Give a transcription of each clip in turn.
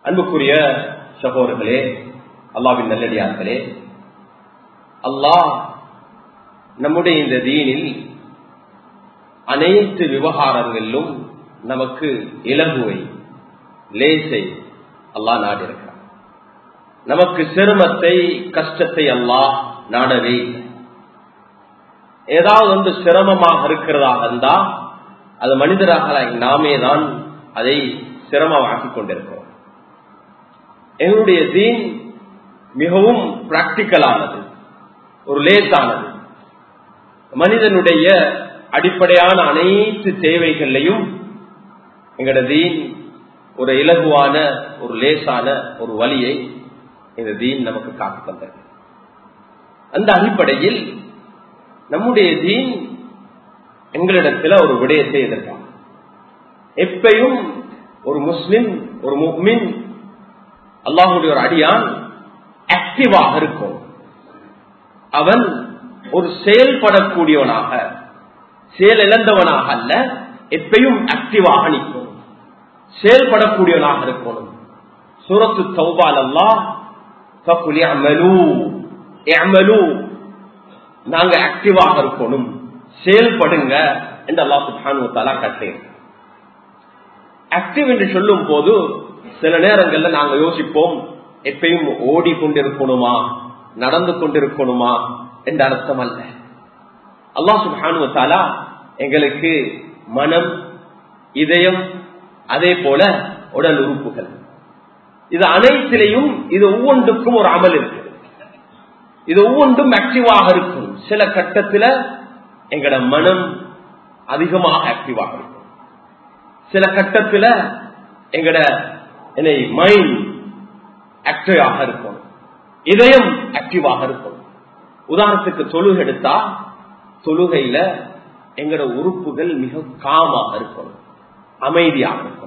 அன்புக்குரிய சகோதரர்களே அல்லாவின் நல்லடியார்களே அல்லாஹ் நம்முடைய இந்த தீனில் அனைத்து விவகாரங்களிலும் நமக்கு இலகுவை லேசை அல்லாஹ் நாடிருக்கிறார் நமக்கு சிரமத்தை கஷ்டத்தை அல்லாஹ் நாடவே ஏதாவது ஒன்று சிரமமாக இருக்கிறதாக இருந்தா அது மனிதராக நாமே தான் அதை சிரமமாக்கி கொண்டிருக்கிறோம் எங்களுடைய தீன் மிகவும் பிராக்டிக்கலானது ஒரு லேசானது மனிதனுடைய அடிப்படையான அனைத்து தேவைகளையும் எங்களோட தீன் ஒரு இலகுவான ஒரு லேசான ஒரு வழியை இந்த தீன் நமக்கு காத்து தந்தது அந்த அடிப்படையில் நம்முடைய தீன் எங்களிடத்துல ஒரு விடயத்தை எதிர்ப்பாங்க எப்பையும் ஒரு முஸ்லிம் ஒரு முக்மின் அல்லாஹுடைய ஒரு அடியான் ஆக்டிவாக இருக்கும் அவன் ஒரு செயல்படக்கூடியவனாக செயல் இழந்தவனாக அல்ல எப்பையும் ஆக்டிவாக நிற்கும் செயல்படக்கூடியவனாக இருக்கணும் சூரத்து தௌபால் அல்லா நாங்க ஆக்டிவாக இருக்கணும் செயல்படுங்க என்று அல்லா சுபானு தலா கட்டேன் ஆக்டிவ் என்று சொல்லும் போது சில நேரங்கள்ல நாங்க யோசிப்போம் எப்பயும் ஓடி கொண்டிருக்கணுமா நடந்து கொண்டிருக்கணுமா என்ற அர்த்தம் அல்ல அல்லா சுபானு தாலா எங்களுக்கு மனம் இதயம் அதே போல உடல் உறுப்புகள் இது அனைத்திலையும் இது ஒவ்வொன்றுக்கும் ஒரு அமல் இருக்கு இது ஒவ்வொன்றும் ஆக்டிவாக இருக்கும் சில கட்டத்தில் எங்கட மனம் அதிகமாக ஆக்டிவாக இருக்கும் சில கட்டத்தில் எங்கட என்னை மைண்ட் ஆக்டிவாக இருக்கும் இதயம் ஆக்டிவாக இருக்கும் உதாரணத்துக்கு தொழுகை எடுத்தா தொழுகையில எங்கட உறுப்புகள் மிக காமாக இருக்கணும் அமைதியாக இருக்கும்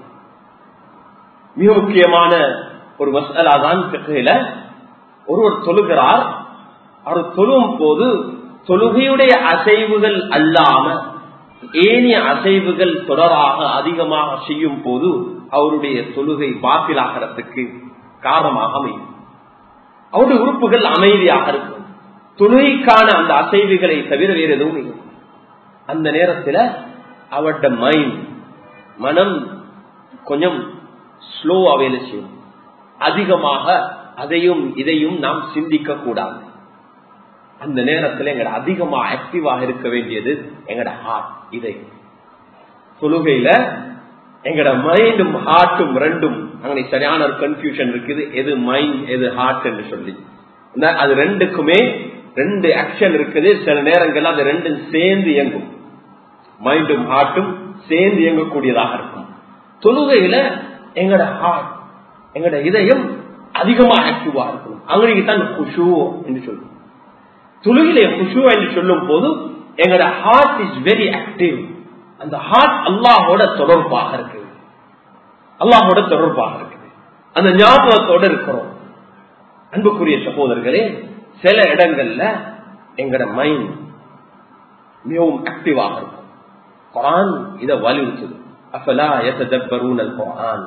மிக முக்கியமான ஒரு மசாலா தான் பிற்கையில ஒருவர் தொழுகிறார் அவர் தொழும் போது தொழுகையுடைய அசைவுகள் அல்லாம ஏனிய அசைவுகள் தொடராக அதிகமாக செய்யும் போது அவருடைய தொழுகை பாத்திலாகிறதுக்கு காரணமாக அமையும் அவருடைய உறுப்புகள் அமைதியாக இருக்கும் தொழுகைக்கான அந்த அசைவுகளை தவிர வேறு எதுவும் இல்லை அந்த நேரத்தில் அவருடைய மைண்ட் மனம் கொஞ்சம் ஸ்லோவா வேலை செய்யும் அதிகமாக அதையும் இதையும் நாம் சிந்திக்க கூடாது அந்த நேரத்தில் எங்கட அதிகமா ஆக்டிவாக இருக்க வேண்டியது எங்கட ஹார்ட் இதை தொழுகையில எங்கட மைண்டும் ஹார்ட்டும் ரெண்டும் அங்கே சரியான ஒரு கன்ஃபியூஷன் இருக்குது எது மைண்ட் எது ஹார்ட் என்று சொல்லி அது ரெண்டுக்குமே ரெண்டு ஆக்ஷன் இருக்குது சில நேரங்கள் அது ரெண்டும் சேர்ந்து இயங்கும் மைண்டும் ஹார்ட்டும் சேர்ந்து இயங்கக்கூடியதாக இருக்கும் தொழுகையில எங்கட ஹார்ட் எங்கட இதயம் அதிகமா ஆக்டிவா இருக்கும் அங்கே தான் குஷு என்று சொல்லுவோம் தொழுகிலே குஷு என்று சொல்லும் போது எங்கட ஹார்ட் இஸ் வெரி ஆக்டிவ் அந்த ஹார்ட் அல்லாஹோட தொடர்பாக இருக்குது அல்லாஹோட தொடர்பாக இருக்குது அந்த ஞாபகத்தோட இருக்கிறோம் அன்புக்குரிய சகோதரர்களே சில இடங்கள்ல எங்கட மைண்ட் மிகவும் ஆக்டிவாக இருக்கும் குரான் இதை வலியுறுத்துது அஃபலா يتدبرون القرآن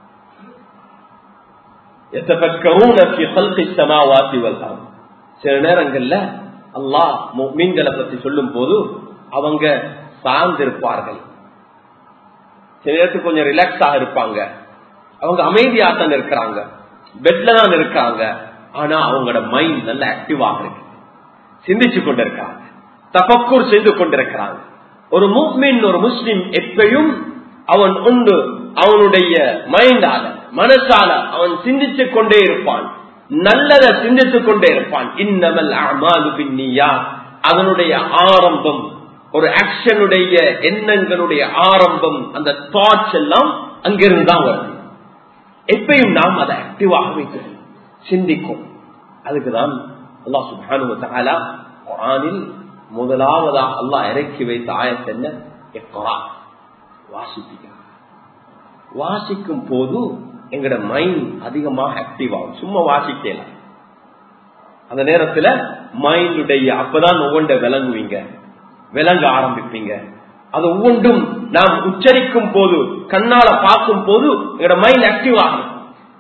يتفكرون في خلق السماوات والأرض சில நேரங்கள்ல அல்லாஹ் மீன்களை பத்தி சொல்லும் போது அவங்க சார்ந்திருப்பார்கள் சில நேரத்துக்கு கொஞ்சம் ரிலாக்ஸாக இருப்பாங்க அவங்க அமைதியாக தான் இருக்கிறாங்க பெட்ல தான் இருக்காங்க ஆனா அவங்களோட மைண்ட் நல்ல ஆக்டிவாக இருக்கு சிந்திச்சு கொண்டிருக்காங்க தபக்கூர் செய்து கொண்டிருக்கிறாங்க ஒரு முஸ்லிம் ஒரு முஸ்லிம் எப்பயும் அவன் உண்டு அவனுடைய மைண்டால மனசால அவன் சிந்திச்சு கொண்டே இருப்பான் நல்லதை சிந்தித்துக் கொண்டே இருப்பான் இன்னமல் அமாலு பின்னியா அதனுடைய ஆரம்பம் ஒரு ஆக்ஷனுடைய எண்ணங்களுடைய ஆரம்பம் அந்த தாட்ஸ் எல்லாம் அங்கிருந்து தான் வருது எப்பயும் நாம் அதை ஆக்டிவாக வைக்கிறோம் சிந்திக்கும் அதுக்குதான் அல்லாஹ் சுபானு தாலா குரானில் முதலாவதாக அல்லாஹ் இறக்கி வைத்த ஆயத்து என்ன எக்கரா வாசிப்பீங்க வாசிக்கும் போது எங்கட மைண்ட் அதிகமாக ஆக்டிவ் ஆகும் சும்மா வாசிக்கலாம் அந்த நேரத்துல மைண்டுடைய அப்பதான் ஒவ்வொன்றை விளங்குவீங்க விளங்க ஆரம்பிப்பீங்க அது ஒவ்வொன்றும் நாம் உச்சரிக்கும் போது கண்ணால பார்க்கும் போது எங்களோட மைண்ட் ஆக்டிவ் ஆகும்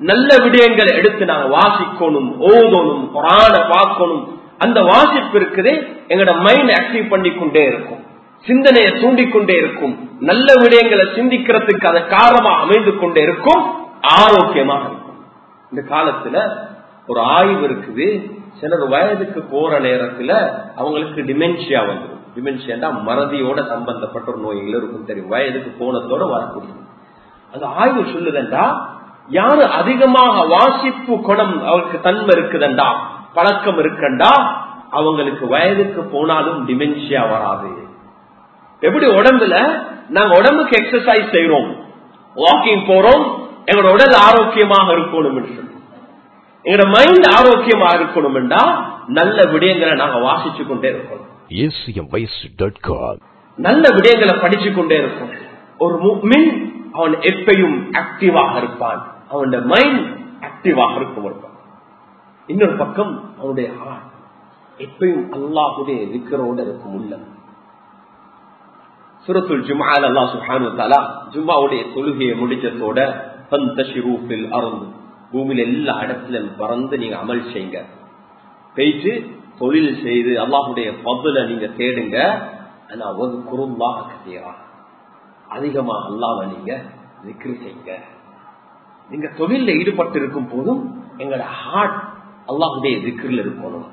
நல்ல விடயங்களை எடுத்து நாங்க வாசிக்கணும் ஓதணும் குரான பார்க்கணும் அந்த வாசிப்பு இருக்குது எங்களோட மைண்ட் ஆக்டிவ் பண்ணி கொண்டே இருக்கும் சிந்தனையை தூண்டிக்கொண்டே இருக்கும் நல்ல விடயங்களை சிந்திக்கிறதுக்கு அது காரணமா அமைந்து கொண்டே இருக்கும் ஆரோக்கியமாக இருக்கும் இந்த காலத்துல ஒரு ஆய்வு இருக்குது சிலர் வயதுக்கு போற நேரத்துல அவங்களுக்கு டிமென்ஷியா வந்துடும் டிமென்ஷியா மறதியோட சம்பந்தப்பட்ட ஒரு நோய்கள் இருக்கும் தெரியும் வயதுக்கு போனதோட வரக்கூடியது அந்த ஆய்வு சொல்லுதண்டா யாரு அதிகமாக வாசிப்பு குணம் அவருக்கு தன்மை இருக்குதண்டா பழக்கம் இருக்கண்டா அவங்களுக்கு வயதுக்கு போனாலும் டிமென்ஷியா வராது எப்படி உடம்புல நாங்க உடம்புக்கு எக்ஸசைஸ் செய்யறோம் வாக்கிங் போறோம் எங்களோட உடல் ஆரோக்கியமாக இருக்கணும் சொல்லி எங்களோட மைண்ட் ஆரோக்கியமா இருக்கணும்டா நல்ல விடயங்களை நாங்க வாசிச்சு கொண்டே இருக்கணும் acmvoice.com நல்ல விடயங்களை படிச்சு கொண்டே இருக்கும் ஒரு முக்மின் அவன் எப்பையும் ஆக்டிவாக இருப்பான் அவனோட மைண்ட் ஆக்டிவாக இருக்கும் இருப்பான் இன்னொரு பக்கம் அவனுடைய heart எப்பயும் அல்லாஹுடைய விக்கரோட இருக்கும் உள்ள சுரத்துல் ஜுமால் அல்லா சுஹானு தாலா ஜும்மாவுடைய தொழுகையை முடிச்சதோட பந்தஷிரூஃபில் அருந்து பூமியில எல்லா இடத்திலும் பறந்து நீங்க அமல் செய்யுங்க பேச்சு தொழில் செய்து அல்லாஹுடைய பதுல நீங்க தேடுங்க ஆனா ஒரு குறும்பாக கத்தியா அதிகமா அல்லாம நீங்க விக்ரி செய்யுங்க நீங்க தொழில ஈடுபட்டு இருக்கும் போதும் எங்களோட ஹார்ட் அல்லாஹுடைய திக்ரில் இருக்கணும்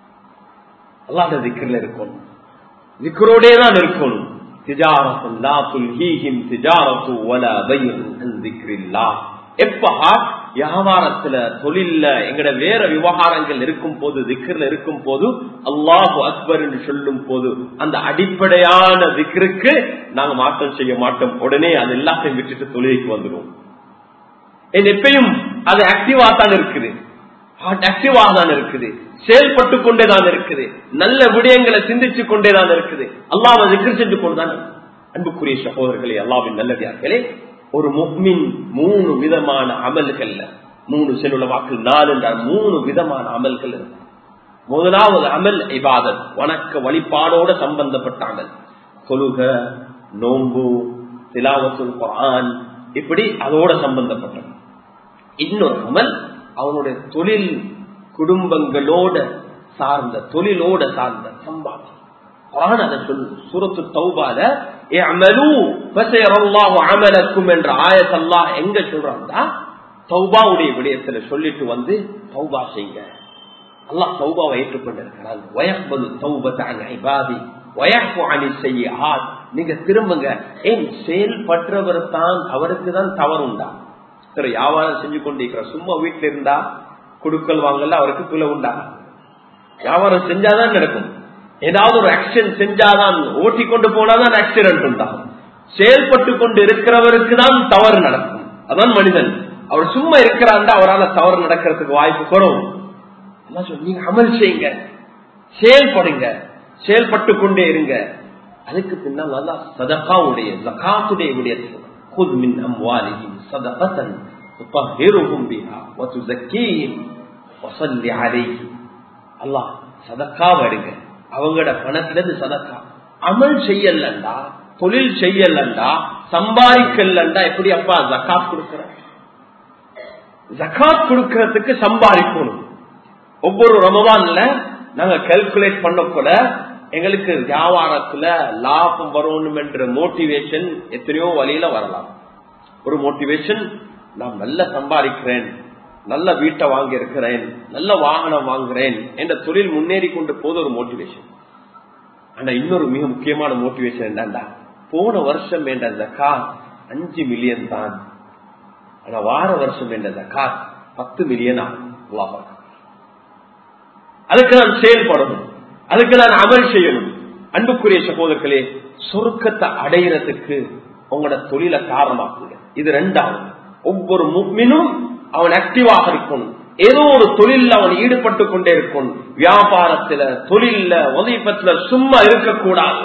அல்லாத திக்ரில் இருக்கணும் திக்ரோடே தான் இருக்கணும் திஜாரத்தும் லா துல்ஹீஹிம் திஜாரத்து வலா பையுன் அன் திக்ரில்லாஹ் எப்ப ஹார்ட் வியாபாரத்துல தொழில்ல எங்கட வேற விவகாரங்கள் இருக்கும் போது திக்ரில் இருக்கும் போது அல்லாஹு அக்பர் என்று சொல்லும் போது அந்த அடிப்படையான திக்ருக்கு நாங்க மாற்றம் செய்ய மாட்டோம் உடனே அது எல்லாத்தையும் விட்டுட்டு தொழிலுக்கு வந்துடும் எப்பயும் அது ஆக்டிவா தான் இருக்குது ஹார்ட் ஆக்டிவா தான் இருக்குது செயல்பட்டு கொண்டே தான் இருக்குது நல்ல விடயங்களை சிந்திச்சு கொண்டே தான் இருக்குது அல்லாம திக்ரு சென்று கொண்டுதான் அன்புக்குரிய சகோதரர்களே அல்லாவின் நல்லதார்களே ஒரு முக்மின் மூணு விதமான அமல்கள்ல மூணு செல்லுள்ள வாக்கள் நாலு என்றால் மூணு விதமான அமல்கள் இருக்கு முதலாவது அமல் இபாதத் வணக்க வழிபாடோட சம்பந்தப்பட்ட அமல் தொழுக நோம்பு திலாவத்துல் குரான் இப்படி அதோட சம்பந்தப்பட்டது இன்னொரு அமல் அவனுடைய தொழில் குடும்பங்களோட சார்ந்த தொழிலோட சார்ந்த சம்பாதி குரான் அதை சொல்லு சுரத்து தௌபால அமலக்கும் என்ற ஆயத்தல்லா எங்க சொல்றாங்க தௌபாவுடைய விடயத்துல சொல்லிட்டு வந்து தௌபா செய்யுங்க அல்லாஹ் தௌபாவை ஏற்றுக்கொண்டிருக்கிறான் வயப்பது தௌபத்தாங்க இபாதி வயப்பு அணி செய்ய நீங்க திரும்புங்க ஏன் செயல்பற்றவர் தான் அவருக்கு தான் தவறு உண்டா சரி வியாபாரம் செஞ்சு கொண்டிருக்கிற சும்மா வீட்டுல இருந்தா குடுக்கல் வாங்கல அவருக்கு பிள்ளை உண்டா வியாபாரம் செஞ்சாதான் நடக்கும் ஏதாவது ஒரு ஆக்சிடென்ட் செஞ்சாதான் ஓட்டி கொண்டு போனாதான் ஆக்சிடென்ட் உண்டாகும் செயல்பட்டு கொண்டு இருக்கிறவருக்கு தான் தவறு நடக்கும் அதான் மனிதன் அவர் சும்மா இருக்கிறாண்டா அவரால் தவறு நடக்கிறதுக்கு வாய்ப்பு குறவும் நீங்க அமல் செய்யுங்க செயல்படுங்க செயல்பட்டு கொண்டே இருங்க அதுக்கு பின்னால் நல்லா சதகாவுடைய ஜகாத்துடைய விடயத்தில் خذ من أموالهم صدقة تطهرهم بها وتزكيهم وصل عليهم الله சதக்கா எடுங்க அவங்களோட பணத்துல இருந்து சதக்கா அமல் செய்யலண்டா தொழில் செய்யலண்டா சம்பாதிக்கலண்டா எப்படி அப்பா ஜக்காத் கொடுக்கிற ஜக்காத் கொடுக்கறதுக்கு சம்பாதிக்கணும் ஒவ்வொரு ரமவான்ல நாங்க கால்குலேட் பண்ணக்கூட எங்களுக்கு வியாபாரத்துல லாபம் வரணும் என்ற மோட்டிவேஷன் எத்தனையோ வழியில வரலாம் ஒரு மோட்டிவேஷன் நான் நல்ல சம்பாதிக்கிறேன் நல்ல வீட்டை வாங்கி இருக்கிறேன் நல்ல வாகனம் வாங்குறேன் என்ற தொழில் முன்னேறி கொண்டு போது ஒரு மோட்டிவேஷன் ஆனா இன்னொரு மிக முக்கியமான மோட்டிவேஷன் என்னண்டா போன வருஷம் என்ற ஜக்காத் அஞ்சு மில்லியன் தான் ஆனா வார வருஷம் என்ற ஜக்காத் பத்து மில்லியன் ஆகும் அதுக்கு நான் செயல்படணும் அதுக்கு நான் அமல் செய்யணும் அன்புக்குரிய சகோதரர்களே சொருக்கத்தை அடையிறதுக்கு உங்களோட தொழிலை காரணமாக்குங்க இது ரெண்டாவது ஒவ்வொரு முக்மினும் அவன் ஆக்டிவாக இருக்கணும் ஏதோ ஒரு தொழில் அவன் ஈடுபட்டு கொண்டே இருக்கணும் வியாபாரத்துல தொழில்ல உதயப்பத்துல சும்மா இருக்கக்கூடாது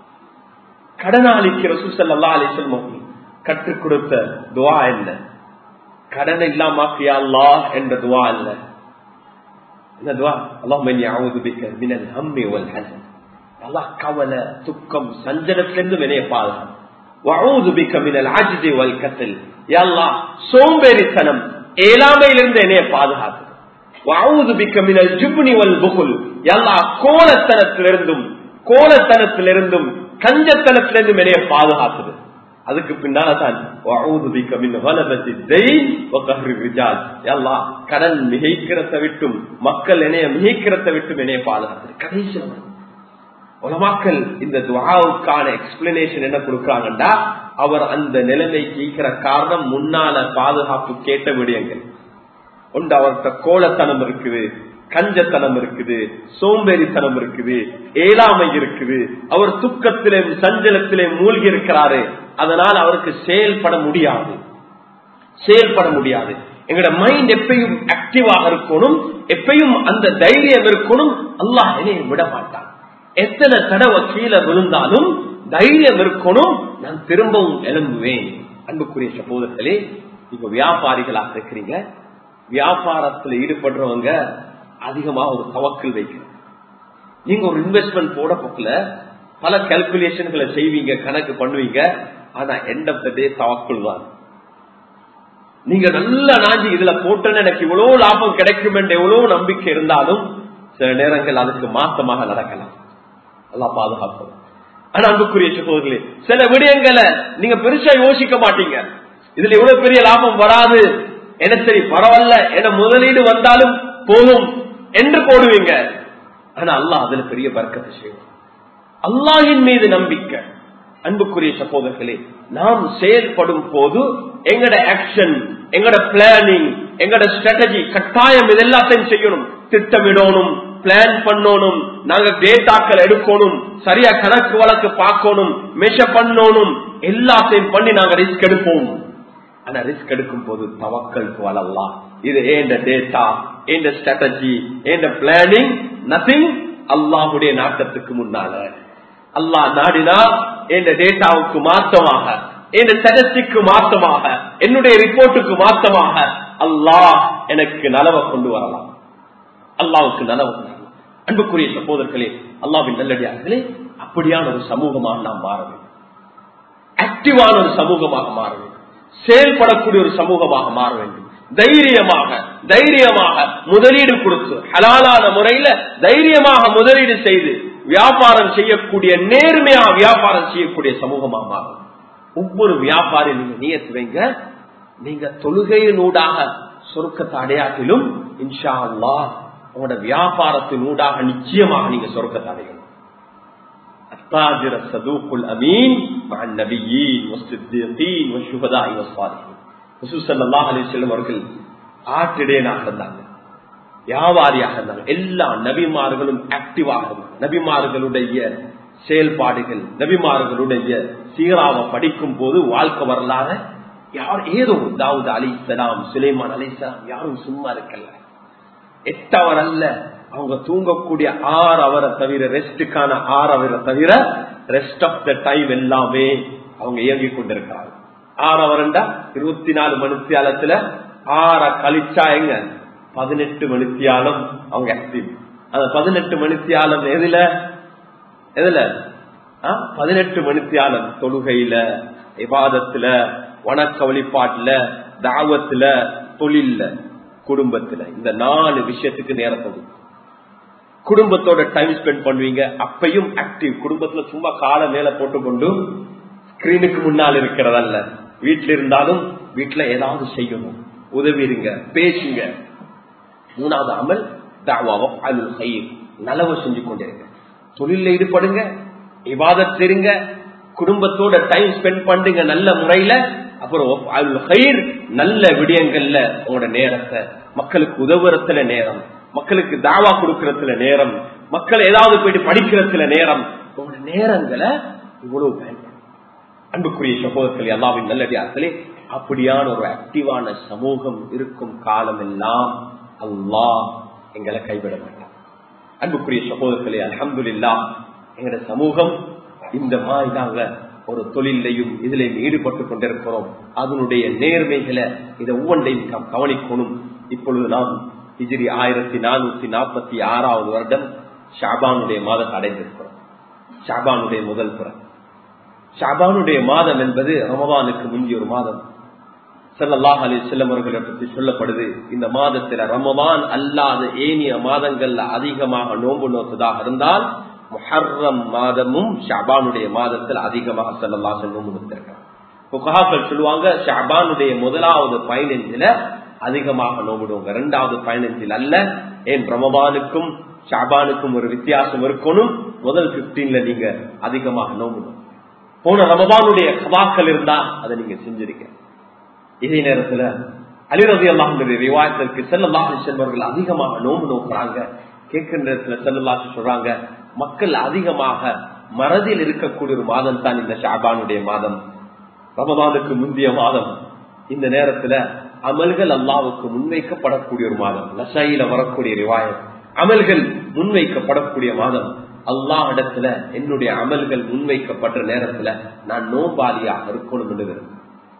கடனாளிக்கு ரசூசல்லா அலி செல்வம் கற்றுக் கொடுத்த துவா என்ன கடன் இல்லாமாக்கியா அல்லா என்ற துவா இல்ல என்ன துவா அல்லாஹ் அவுது பிக்க மினல் ஹம்மி வல் ஹசன் அல்லாஹ் கவலை துக்கம் சஞ்சலத்திலிருந்து வினைய பாதுகாப்பு வஅூது பிக்க மினல் அஜ்தி வல் கத்தல் யா அல்லாஹ் சோம்பேறித்தனம் ஏழாமையிலிருந்து என்னைய பாதுகாக்குது வஅஊது பிக்க மினல் ஜுப்னி வல் புகுல் எல்லா கோலத்தனத்திலிருந்தும் கோலத்தனத்திலிருந்தும் கஞ்சத்தனத்திலிருந்தும் என்னைய பாதுகாக்குது அதுக்கு பின்னால தான் வஅஊது பிக்க மின் வலபத்தி தைன் வ கஹ்ரி ரிஜால் யல்லாஹ் கடன் மிகைக்கிறத விட்டும் மக்கள் என்னைய மிகைக்கிறத விட்டும் என்னைய பாதுகாக்குது கடைசி உலமாக்கள் இந்த துவாவுக்கான எக்ஸ்பிளனேஷன் என்ன கொடுக்கறாங்கடா அவர் அந்த நிலைமை கேட்கிற காரணம் முன்னால பாதுகாப்பு கேட்ட விடயங்கள் ஒன்று அவர்கிட்ட கோலத்தனம் இருக்குது கஞ்சத்தனம் இருக்குது சோம்பேறித்தனம் இருக்குது ஏழாமை இருக்குது அவர் துக்கத்திலே சஞ்சலத்திலே மூழ்கி இருக்கிறாரு அதனால் அவருக்கு செயல்பட முடியாது செயல்பட முடியாது எங்களோட மைண்ட் எப்பயும் ஆக்டிவாக இருக்கணும் எப்பயும் அந்த தைரியம் இருக்கணும் அல்லாஹ் என்னைய விட மாட்டான் எத்தனை தடவை கீழே விழுந்தாலும் தைரியம் இருக்கணும் நான் திரும்பவும் எழும்புவேன் அன்புக்குரிய சகோதரர்களே இப்ப வியாபாரிகளாக இருக்கிறீங்க வியாபாரத்துல ஈடுபடுறவங்க அதிகமா ஒரு தவக்கல் வைக்கணும் நீங்க ஒரு இன்வெஸ்ட்மெண்ட் போட போக்கல பல கால்குலேஷன்களை செய்வீங்க கணக்கு பண்ணுவீங்க ஆனா எண்ட் ஆஃப் த டே தவக்குள் தான் நீங்க நல்ல நாஞ்சி இதுல போட்டேன்னு எனக்கு இவ்வளவு லாபம் கிடைக்கும் என்ற எவ்வளவு நம்பிக்கை இருந்தாலும் சில நேரங்கள் அதுக்கு மாற்றமாக நடக்கலாம் நல்லா பாதுகாப்போம் ஆனா அன்புக்குரிய சகோதரர்களே சில விடயங்களை நீங்க பெருசா யோசிக்க மாட்டீங்க இதுல எவ்வளவு பெரிய லாபம் வராது என்ன சரி பரவாயில்ல என முதலீடு வந்தாலும் போகும் என்று போடுவீங்க ஆனா அல்லாஹ் அதுல பெரிய பறக்கத்தை செய்வோம் அல்லாஹின் மீது நம்பிக்கை அன்புக்குரிய சகோதரர்களே நாம் செயல்படும் போது எங்கட ஆக்ஷன் எங்கட பிளானிங் எங்கட ஸ்ட்ராட்டஜி கட்டாயம் இது எல்லாத்தையும் செய்யணும் திட்டமிடணும் பிளான் பண்ணணும் நாங்க டேட்டாக்கள் எடுக்கணும் சரியா கணக்கு வழக்கு பார்க்கணும் மெஷர் பண்ணணும் எல்லாத்தையும் பண்ணி நாங்க ரிஸ்க் எடுப்போம் ஆனா ரிஸ்க் எடுக்கும் போது தவக்கல் வளரலாம் இது ஏண்ட டேட்டா ஏண்ட ஸ்ட்ராட்டஜி ஏண்ட பிளானிங் நத்திங் அல்லாஹுடைய நாட்டத்துக்கு முன்னால அல்லாஹ் நாடினா என் டேட்டாவுக்கு மாற்றமாக என் ஸ்டட்டிஸ்டிக்கு மாற்றமாக என்னுடைய ரிப்போர்ட்டுக்கு மாற்றமாக அல்லாஹ் எனக்கு நலவை கொண்டு வரலாம் அல்லாவுக்கு நலவு கொண்டு வரலாம் அன்புக்குரிய சகோதரர்களே அல்லாவின் நல்லடியார்களே அப்படியான ஒரு சமூகமாக நாம் மாற வேண்டும் ஆக்டிவான ஒரு சமூகமாக மாற வேண்டும் செயல்படக்கூடிய ஒரு சமூகமாக மாற வேண்டும் தைரியமாக தைரியமாக முதலீடு கொடுத்து ஹலாலான முறையில தைரியமாக முதலீடு செய்து வியாபாரம் செய்யக்கூடிய நேர்மையா வியாபாரம் செய்யக்கூடிய சமூகமாக மாறும் ஒவ்வொரு வியாபாரி நீங்க நியத்து வைங்க நீங்க தொழுகையினூடாக சொருக்கத்தை அடையாட்டிலும் இன்ஷா அல்லா உங்களோட வியாபாரத்தின் ஊடாக நிச்சயமாக நீங்க சொருக்கத்தை அடையணும் التاجر الصدوق الامين مع النبيين والصديقين والشهداء والصالحين ரசூல் ஸல்லல்லாஹு அலைஹி வஸல்லம் அவர்கள் ஆட்டிடேனாக இருந்தாங்க வியாபாரியாக இருந்தாங்க எல்லா நபிமார்களும் ஆக்டிவாக இருந்தாங்க நபிமார்களுடைய செயல்பாடுகள் நபிமார்களுடைய சீராவை படிக்கும் போது வாழ்க்கை வரலாறு யார் ஏதோ தாவூத் அலி இஸ்லாம் சுலைமான் அலி இஸ்லாம் யாரும் சும்மா இருக்கல எட்டவர் அல்ல அவங்க தூங்கக்கூடிய ஆறு அவரை தவிர ரெஸ்டுக்கான ஆறு அவரை தவிர ரெஸ்ட் ஆஃப் த டைம் எல்லாமே அவங்க இயங்கிக் கொண்டிருக்கிறாங்க ஆறு அவரண்டா இருபத்தி நாலு மணித்தியாலத்துல ஆற கழிச்சா எங்க பதினெட்டு மணித்தியாலம் அவங்க ஆக்டிவ் அந்த பதினெட்டு மணித்தியாலம் எதுல எதுல பதினெட்டு மணித்தியாலம் தொழுகையில விவாதத்துல வணக்க வழிபாட்டுல தாவத்துல தொழில்ல குடும்பத்துல இந்த நாலு விஷயத்துக்கு நேரம் கொடுக்கும் குடும்பத்தோட டைம் ஸ்பெண்ட் பண்ணுவீங்க அப்பையும் ஆக்டிவ் குடும்பத்துல சும்மா காலை மேல போட்டுக்கொண்டு ஸ்கிரீனுக்கு முன்னால் இருக்கிறதல்ல வீட்டுல இருந்தாலும் வீட்டுல ஏதாவது செய்யணும் உதவிடுங்க பேசுங்க மூணாவது அமல் தாவாவோ அலுல் கயிர் நலவு செஞ்சு கொண்டிருங்க தொழில ஈடுபடுங்க இவாதத் தெரிங்க குடும்பத்தோட டைம் ஸ்பெண்ட் பண்ணுங்க நல்ல முறையில அப்புறம் அலுல் கயிர் நல்ல விடயங்கள்ல உங்களோட நேரத்தை மக்களுக்கு உதவுறதுல நேரம் மக்களுக்கு தாவா கொடுக்கறதுல நேரம் மக்கள் ஏதாவது போயிட்டு படிக்கிறதுல நேரம் உங்களோட நேரங்களை இவ்வளவு பயன்படும் அன்புக்குரிய சகோதரர்கள் எல்லாவின் நல்லடியார்களே அப்படியான ஒரு ஆக்டிவான சமூகம் இருக்கும் காலம் எல்லாம் அல்லாஹ் எங்களை கைவிட மாட்டார் அன்புக்குரிய சகோதரர்களே அலமதுல்லா எங்களோட சமூகம் இந்த மாதிரி நாங்க ஒரு தொழிலையும் இதுலையும் ஈடுபட்டு கொண்டிருக்கிறோம் அதனுடைய நேர்மைகளை இதை ஒவ்வொன்றையும் நாம் கவனிக்கணும் இப்பொழுது நாம் ஹிஜிரி ஆயிரத்தி நானூத்தி நாற்பத்தி ஆறாவது வருடம் ஷாபானுடைய மாதத்தை அடைந்திருக்கிறோம் ஷாபானுடைய முதல் புறம் ஷாபானுடைய மாதம் என்பது ரமபானுக்கு முந்தைய ஒரு மாதம் ஸல்லல்லாஹு அலைஹி வஸல்லம் அவர்களை பற்றி சொல்லப்படுது இந்த மாதத்துல ரமதான் அல்லாத ஏனைய மாதங்கள்ல அதிகமாக நோன்பு நோக்குதாக இருந்தால் முஹர்ரம் மாதமும் ஷாபானுடைய மாதத்தில் அதிகமாக ஸல்லல்லாஹு நோன்பு நோக்கிருக்காங்க புகாக்கள் சொல்லுவாங்க ஷாபானுடைய முதலாவது பதினஞ்சுல அதிகமாக நோம்பிடுவாங்க இரண்டாவது பதினஞ்சில் அல்ல ஏன் ரமபானுக்கும் ஷாபானுக்கும் ஒரு வித்தியாசம் இருக்கணும் முதல் பிப்டீன்ல நீங்க அதிகமாக நோம்பிடும் போன ரமபானுடைய கபாக்கள் இருந்தா அதை நீங்க செஞ்சிருக்க இதே நேரத்துல அலிரதி அல்லாஹுடைய விவாதத்திற்கு செல்லல்லாஹு செல்வர்கள் அதிகமாக நோம்பு நோக்குறாங்க கேட்கிற நேரத்துல செல்லல்லாஹு சொல்றாங்க மக்கள் அதிகமாக மறதில் இருக்கக்கூடிய ஒரு மாதம் தான் இந்த ஷாபானுடைய மாதம் ரமதானுக்கு முந்தைய மாதம் இந்த நேரத்துல அமல்கள் அல்லாவுக்கு முன்வைக்கப்படக்கூடிய ஒரு மாதம் நசாயில வரக்கூடிய ரிவாயம் அமல்கள் முன்வைக்கப்படக்கூடிய மாதம் அல்லாஹ் இடத்துல என்னுடைய அமல்கள் முன்வைக்கப்பட்ட நேரத்துல நான் நோம்பாளியாக இருக்கணும் என்று விரும்புகிறேன்.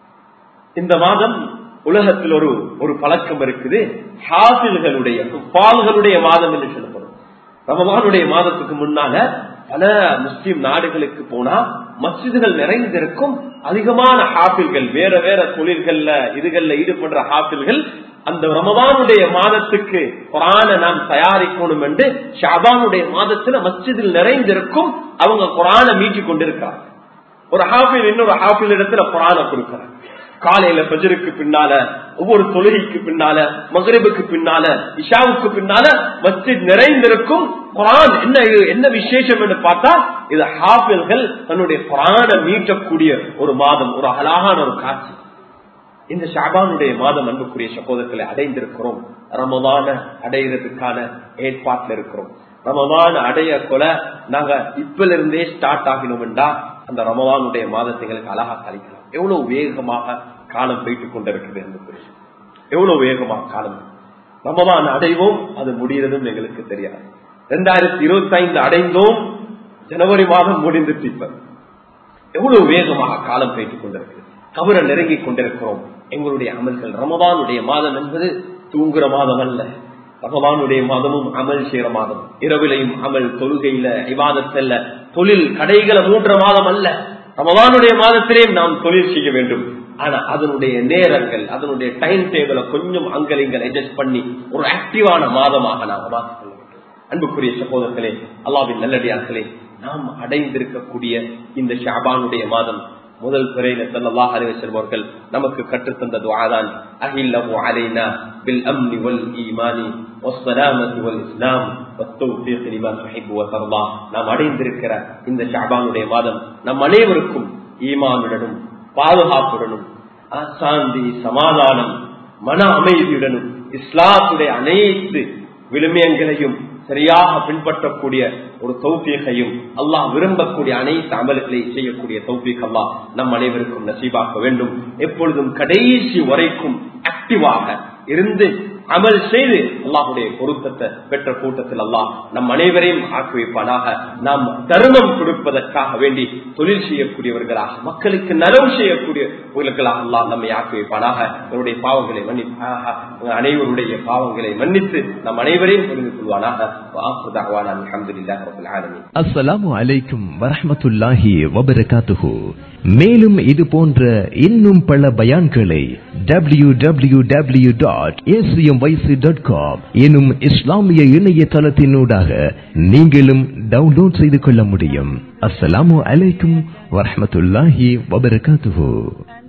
இந்த மாதம் உலகத்தில் ஒரு ஒரு பழக்கம் இருக்குது ஹாசில்களுடைய பால்களுடைய மாதம் என்று சொல்லப்படும் ரமதானுடைய மாதத்துக்கு முன்னால பல முஸ்லிம் நாடுகளுக்கு போனா மஸ்ஜிதுகள் நிறைந்திருக்கும் அதிகமான ஹாஃபில்கள் வேற வேற தொழில்கள்ல இதுகள்ல ஈடுபடுற ஹாஃபில்கள் அந்த ரமதானுடைய மாதத்துக்கு குரான நாம் தயாரிக்கணும் என்று ஷாபானுடைய மாதத்துல மஸ்ஜிதில் நிறைந்திருக்கும் அவங்க குரான மீட்டி கொண்டிருக்கிறாங்க ஒரு ஹாஃபில் இன்னொரு ஹாஃபில் இடத்துல குரான கொடுக்கிறாங்க காலையில பஜருக்கு பின்னால ஒவ்வொரு தொழுகைக்கு பின்னால மகரிபுக்கு பின்னால இஷாவுக்கு பின்னால மஸ்ஜித் நிறைந்திருக்கும் குரான் என்ன இது என்ன விசேஷம் என்று பார்த்தா இது ஹாஃபில்கள் தன்னுடைய குரான மீட்டக்கூடிய ஒரு மாதம் ஒரு அழகான ஒரு காட்சி இந்த ஷாபானுடைய மாதம் அன்புக்குரிய சகோதரர்களை அடைந்திருக்கிறோம் ரமதான அடைகிறதுக்கான ஏற்பாட்டில் இருக்கிறோம் ரமதான் அடைய கொல நாங்க இப்பல இருந்தே ஸ்டார்ட் ஆகினோம்டா அந்த ரமதானுடைய மாதத்தை எங்களுக்கு அழகா கழிக்கலாம் எவ்வளவு வேகமாக காலம் போயிட்டு கொண்டிருக்குது அன்புக்குரிய எவ்வளவு வேகமாக காலம் ரமதான் அடைவோம் அது முடிகிறதும் எங்களுக்கு தெரியாது ரெண்டாயிரத்தி இருபத்தி ஐந்து அடைந்தோம் ஜனவரி மாதம் முடிந்துட்டு இப்ப எவ்வளவு வேகமாக காலம் போயிட்டுக் கொண்டிருக்கு கபரை நெருங்கிக் கொண்டிருக்கிறோம் எங்களுடைய அமல்கள் ரமதானுடைய மாதம் என்பது தூங்குற மாதம் அல்ல ரமதானுடைய மாதமும் அமல் செய்யற மாதம் இரவிலையும் அமல் தொழுகையில இவாதத்தல்ல தொழில் கடைகளை மூன்ற மாதம் அல்ல ரமதானுடைய மாதத்திலேயும் நாம் தொழில் செய்ய வேண்டும் ஆனா அதனுடைய நேரங்கள் அதனுடைய டைம் டேபிள கொஞ்சம் அங்கலிங்கள் அட்ஜஸ்ட் பண்ணி ஒரு ஆக்டிவான மாதமாக நாம மாற்றிக்கொள்ள வேண்டும் அன்புக்குரிய சகோதரர்களே அல்லாவின் நல்லடியார்களே நாம் அடைந்திருக்கக்கூடிய இந்த ஷாபானுடைய மாதம் முதல் துறையில செல்லல்லாஹ் அலைஹி செல்வர்கள் நமக்கு கற்றுத்தந்த துஆதான் அஹில்லஹு அலைனா பில் அம்னி வல் ஈமானி வஸ்ஸலாமத்தி வல் இஸ்லாம் வத்தௌஃபீக் லிமா துஹிப்பு வ தர்லா நாம் அடைந்திருக்கிற இந்த ஷாபானுடைய மாதம் நம் அனைவருக்கும் ஈமானுடனும் பாதுகாப்புடனும் சாந்தி சமாதானம் மன அமைதியுடனும் இஸ்லாத்துடைய அனைத்து விழுமியங்களையும் சரியாக பின்பற்றக்கூடிய ஒரு தௌபியகையும் அல்லாஹ் விரும்பக்கூடிய அனைத்து அமல்களை செய்யக்கூடிய தௌபிக் அல்லாஹ் நம் அனைவருக்கும் நசீபாக்க வேண்டும் எப்பொழுதும் கடைசி வரைக்கும் ஆக்டிவாக இருந்து அமல் செய்து அல்லாஹுடைய பொருத்தத்தை பெற்ற கூட்டத்தில் அல்லாஹ் நம் அனைவரையும் ஆக்கி வைப்பானாக நாம் தர்மம் கொடுப்பதற்காக வேண்டி தொழில் செய்யக்கூடியவர்களாக மக்களுக்கு நலவு செய்யக்கூடியவர்களாக அல்லாஹ் நம்மை ஆக்கி வைப்பானாக நம்முடைய பாவங்களை மன்னிப்பாக அனைவருடைய பாவங்களை மன்னித்து நம் அனைவரையும் புரிந்து கொள்வானாக அஸ்ஸலாமு அலைக்கும் வரஹமத்துல்லாஹி வபரகாத்துஹு மேலும் இது போன்ற இன்னும் பல பயான்களை W W W dot dot com எனும் இஸ்லாமிய இணையதளத்தினூடாக நீங்களும் டவுன்லோட் செய்து கொள்ள முடியும் அஸ்ஸலாமு அலைக்கும் வரஹமத்துல்லாஹி வபரகாத்துஹு